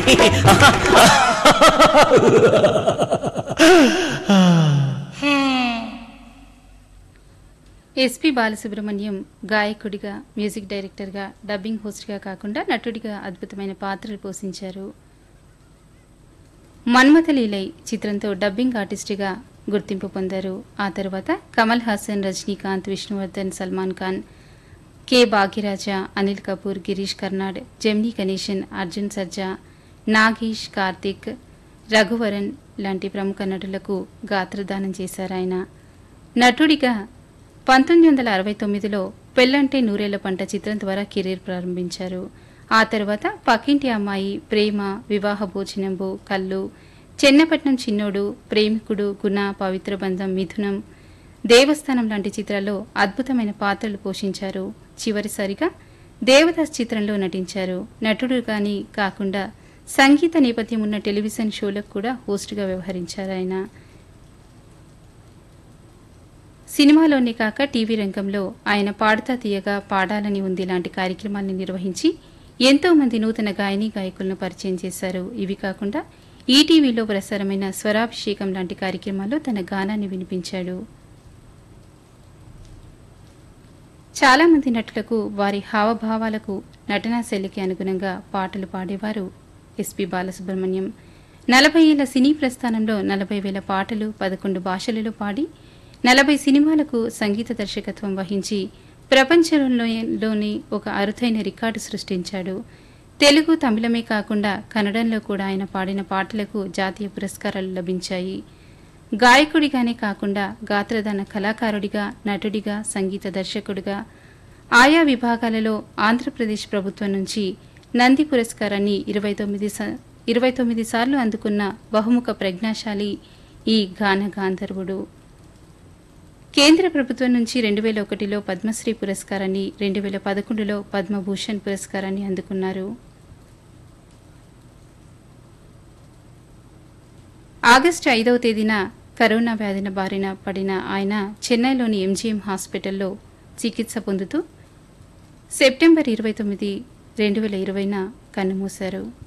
SP Balasubrahmanyam గాయకుడిగా music డైరెక్టర్గా dubbing హోస్ట్గా కాకుండా నటుడిగా అద్భుతమైన పాత్రలు పోషించారు మన్మథలీలై చిత్రంతో డబ్బింగ్ ఆర్టిస్టుగా గుర్తింపు పొందారు ఆ తర్వాత కమల్ హాసన్ రజనీకాంత్ విష్ణువర్ధన్ సల్మాన్ ఖాన్ కె భాగ్యరాజ అనిల్ కపూర్ గిరీష్ కర్నాడ్ జెమ్నీ గణేశన్ అర్జున్ సర్జా నాగేష్ కార్తిక్ రఘువరన్ లాంటి ప్రముఖ నటులకు గాత్రదానం చేశారు ఆయన నటుడిగా పంతొమ్మిది వందల అరవై తొమ్మిదిలో పెళ్ళంటే నూరేళ్ల పంట చిత్రం ద్వారా కెరీర్ ప్రారంభించారు ఆ తర్వాత పక్కింటి అమ్మాయి ప్రేమ వివాహ భోజనంబు కళ్ళు చెన్నపట్నం చిన్నోడు ప్రేమికుడు గుణ పవిత్ర బంధం మిథునం దేవస్థానం లాంటి చిత్రాల్లో అద్భుతమైన పాత్రలు పోషించారు చివరిసారిగా దేవదాస్ చిత్రంలో నటించారు నటుడు కానీ కాకుండా సంగీత నేపథ్యం ఉన్న టెలివిజన్ షోలకు కూడా హోస్ట్గా వ్యవహరించారు ఆయన సినిమాలోనే కాక టీవీ రంగంలో ఆయన పాడుతా తీయగా పాడాలని ఉంది లాంటి కార్యక్రమాలను నిర్వహించి ఎంతో మంది నూతన గాయని గాయకులను పరిచయం చేశారు ఇవి కాకుండా ఈటీవీలో ప్రసారమైన స్వరాభిషేకం లాంటి కార్యక్రమాల్లో తన గానాన్ని వినిపించాడు చాలా మంది నటులకు వారి హావభావాలకు నటనా శైలికి అనుగుణంగా పాటలు పాడేవారు ఎస్పి బాలసుబ్రహ్మణ్యం నలభై ఏళ్ల సినీ ప్రస్థానంలో నలభై వేల పాటలు పదకొండు భాషలలో పాడి నలభై సినిమాలకు సంగీత దర్శకత్వం వహించి ప్రపంచంలోని ఒక అరుదైన రికార్డు సృష్టించాడు తెలుగు తమిళమే కాకుండా కన్నడంలో కూడా ఆయన పాడిన పాటలకు జాతీయ పురస్కారాలు లభించాయి గాయకుడిగానే కాకుండా గాత్రదాన కళాకారుడిగా నటుడిగా సంగీత దర్శకుడిగా ఆయా విభాగాలలో ఆంధ్రప్రదేశ్ ప్రభుత్వం నుంచి నంది పురస్కారాన్ని ఇరవై తొమ్మిది ఇరవై తొమ్మిది సార్లు అందుకున్న బహుముఖ ప్రజ్ఞాశాలి ఈ గాన గాంధర్వుడు కేంద్ర ప్రభుత్వం నుంచి రెండు వేల ఒకటిలో పద్మశ్రీ పురస్కారాన్ని రెండు వేల పదకొండులో పద్మభూషణ్ పురస్కారాన్ని అందుకున్నారు ఆగస్టు ఐదవ తేదీన కరోనా వ్యాధిన బారిన పడిన ఆయన చెన్నైలోని ఎంజీఎం హాస్పిటల్లో చికిత్స పొందుతూ సెప్టెంబర్ ఇరవై తొమ్మిది రెండు వేల ఇరవైన కన్నుమూశారు